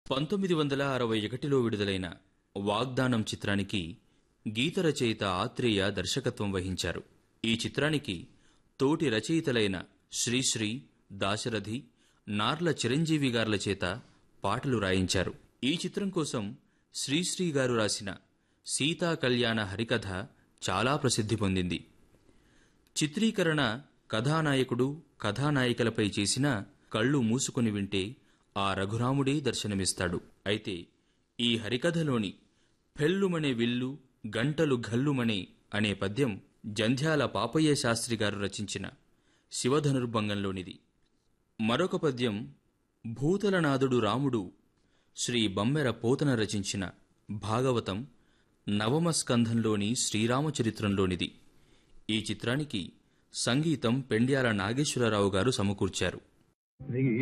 పంతొమ్మిది వందల అరవై ఒకటిలో విడుదలైన వాగ్దానం చిత్రానికి గీత రచయిత ఆత్రేయ దర్శకత్వం వహించారు ఈ చిత్రానికి తోటి రచయితలైన శ్రీశ్రీ దాశరథి నార్ల చిరంజీవి గార్ల చేత పాటలు రాయించారు ఈ చిత్రం కోసం శ్రీశ్రీ గారు రాసిన సీతా కళ్యాణ హరికథ చాలా ప్రసిద్ధి పొందింది చిత్రీకరణ కథానాయకుడు కథానాయికలపై చేసిన కళ్ళు మూసుకుని వింటే ఆ రఘురాముడే దర్శనమిస్తాడు అయితే ఈ హరికథలోని పెళ్ళుమనే విల్లు గంటలు ఘల్లుమనే అనే పద్యం జంధ్యాల పాపయ్య శాస్త్రి గారు రచించిన శివధనుర్భంగంలోనిది మరొక పద్యం భూతలనాథుడు రాముడు శ్రీ బమ్మెర పోతన రచించిన భాగవతం నవమ స్కంధంలోని శ్రీరామచరిత్రంలోనిది ఈ చిత్రానికి సంగీతం పెండ్యాల నాగేశ్వరరావు గారు సమకూర్చారు శ్రీ